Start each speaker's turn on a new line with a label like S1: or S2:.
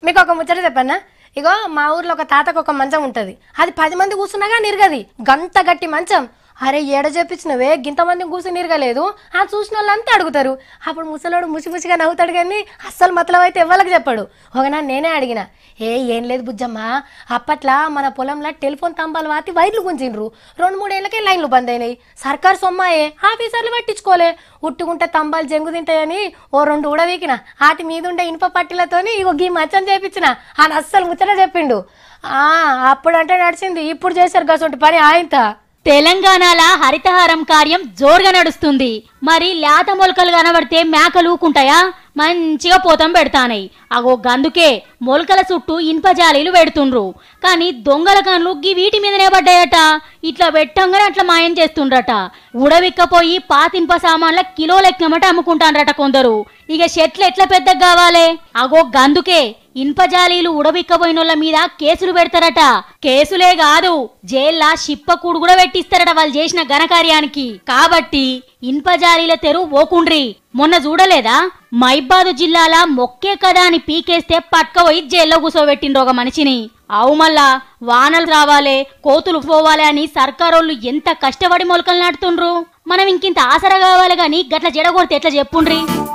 S1: మీకు ఒక ముచ్చట చెప్పన్నా ఇగో మా ఊర్లో ఒక తాతకు ఒక మంచం ఉంటది అది పది మంది కూర్చున్నాగా నిరగది గంత గట్టి మంచం అరే ఏడ చెప్పించినవే గింతమంది కూర్చుని నిరగలేదు ఆ చూసిన వాళ్ళంతా అడుగుతారు అప్పుడు ముసలోడు ముసి ముసిగా నవ్వుతాడు కానీ అస్సలు మతలం అయితే ఎవ్వరికి చెప్పాడు ఒకనా నేనే అడిగిన ఏ ఏం లేదు బుజ్జమ్మ అప్పట్లో మన పొలంలో టెలిఫోన్ తంబాలు వాతి వైర్లు గుంజిండ్రు రెండు మూడేళ్లకే లైన్లు బంద్ అయినాయి సర్కార్ సొమ్మాయే ఆఫీసర్లు పట్టించుకోలే ఉట్టుకుంటే తంబాలు జంగు తింటాయని ఓ రెండు ఉడవీకిన ఆటి మీదుండే ఇనుప పట్టిలతోని ఇగో గీ మచ్చం చేపించిన ఆయన అస్సలు ముచ్చట చెప్పిండు ఆ అప్పుడు అంటే నడిచింది ఇప్పుడు చేశారు గసొంటి పని ఆయంత
S2: తెలంగాణల హరితహారం కార్యం జోరుగా నడుస్తుంది మరి లేత మొలకలు కనబడితే మేకలు ఊకుంటాయా మంచిగా పోతం పెడతానయి అగో గందుకే మొలకల చుట్టూ ఇనుప జాలీలు పెడుతుండ్రు కానీ దొంగల కన్లు గీ వీటి మీదనే పడ్డాయట ఇట్లా పెట్టంగానే అట్లా మాయం చేస్తుండ్రట ఉడవిక్కపోయి పాతింప సామాన్ల కిలో లెక్కమట అమ్ముకుంటాన్రట కొందరు ఇక చెట్లు ఎట్లా పెద్దగా కావాలే అగో గందుకే ఇన్పజాలీలు ఉడబిక్కబోయినోళ్ళ మీద కేసులు పెడతారట కేసులే కాదు జైల్లా షిప్పకూడు కూడా పెట్టిస్తారట వాళ్ళు చేసిన ఘనకార్యానికి కాబట్టి ఇన్పజాలీల తెరువు పోకుండ్రి మొన్న చూడలేదా మైబాదు జిల్లాల మొక్కే కదా అని పీకేస్తే పట్టుకపోయి జైల్లో కూర్చోబెట్టిండ్రు ఒక మనిషిని అవు మళ్ళా వానలు రావాలే కోతులు పోవాలి అని సర్కారోళ్ళు ఎంత కష్టపడి మొలకలు నాటుతుండ్రు మనం ఇంకింత ఆసర కావాలి గాని గట్ల జడగొడితే ఎట్లా చెప్పుండ్రి